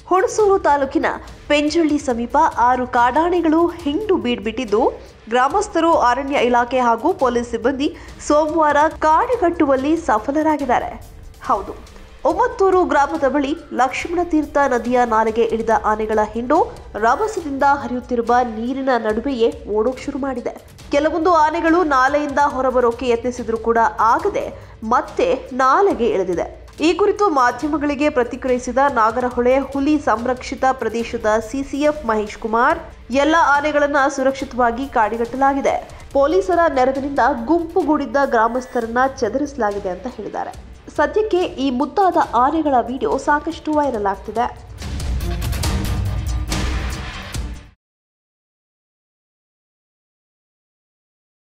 ಹುಣಸೂರು ತಾಲೂಕಿನ ಪೆಂಜಳ್ಳಿ ಸಮೀಪ ಆರು ಕಾಡಾನೆಗಳು ಹಿಂಡು ಬೀಡ್ಬಿಟ್ಟಿದ್ದು ಗ್ರಾಮಸ್ಥರು ಅರಣ್ಯ ಇಲಾಖೆ ಹಾಗೂ ಪೊಲೀಸ್ ಸಿಬ್ಬಂದಿ ಸೋಮವಾರ ಕಾಡಿಗಟ್ಟುವಲ್ಲಿ ಸಫಲರಾಗಿದ್ದಾರೆ ಹೌದು ಒಮ್ಮತ್ತೂರು ಗ್ರಾಮದ ಬಳಿ ಲಕ್ಷ್ಮಣ ತೀರ್ಥ ನದಿಯ ನಾಲೆಗೆ ಇಳಿದ ಆನೆಗಳ ಹಿಂಡು ರಭಸದಿಂದ ಹರಿಯುತ್ತಿರುವ ನೀರಿನ ನಡುವೆಯೇ ಓಡೋಕ್ ಶುರು ಮಾಡಿದೆ ಕೆಲವೊಂದು ಆನೆಗಳು ನಾಲೆಯಿಂದ ಹೊರಬರೋಕೆ ಯತ್ನಿಸಿದ್ರೂ ಕೂಡ ಆಗದೆ ಮತ್ತೆ ನಾಲೆಗೆ ಇಳಿದಿದೆ ಈ ಕುರಿತು ಮಾಧ್ಯಮಗಳಿಗೆ ಪ್ರತಿಕ್ರಿಯಿಸಿದ ನಾಗರಹೊಳೆ ಹುಲಿ ಸಂರಕ್ಷಿತ ಪ್ರದೇಶದ ಸಿಸಿಎಫ್ ಮಹೇಶ್ ಕುಮಾರ್ ಎಲ್ಲ ಆನೆಗಳನ್ನ ಸುರಕ್ಷಿತವಾಗಿ ಕಾಡಿಗಟ್ಟಲಾಗಿದೆ ಪೊಲೀಸರ ನೆರವಿನಿಂದ ಗುಂಪುಗೂಡಿದ್ದ ಗ್ರಾಮಸ್ಥರನ್ನ ಚದರಿಸಲಾಗಿದೆ ಅಂತ ಹೇಳಿದ್ದಾರೆ ಸದ್ಯಕ್ಕೆ ಈ ಮುದ್ದಾದ ಆನೆಗಳ ವಿಡಿಯೋ ಸಾಕಷ್ಟು ವೈರಲ್ ಆಗ್ತಿದೆ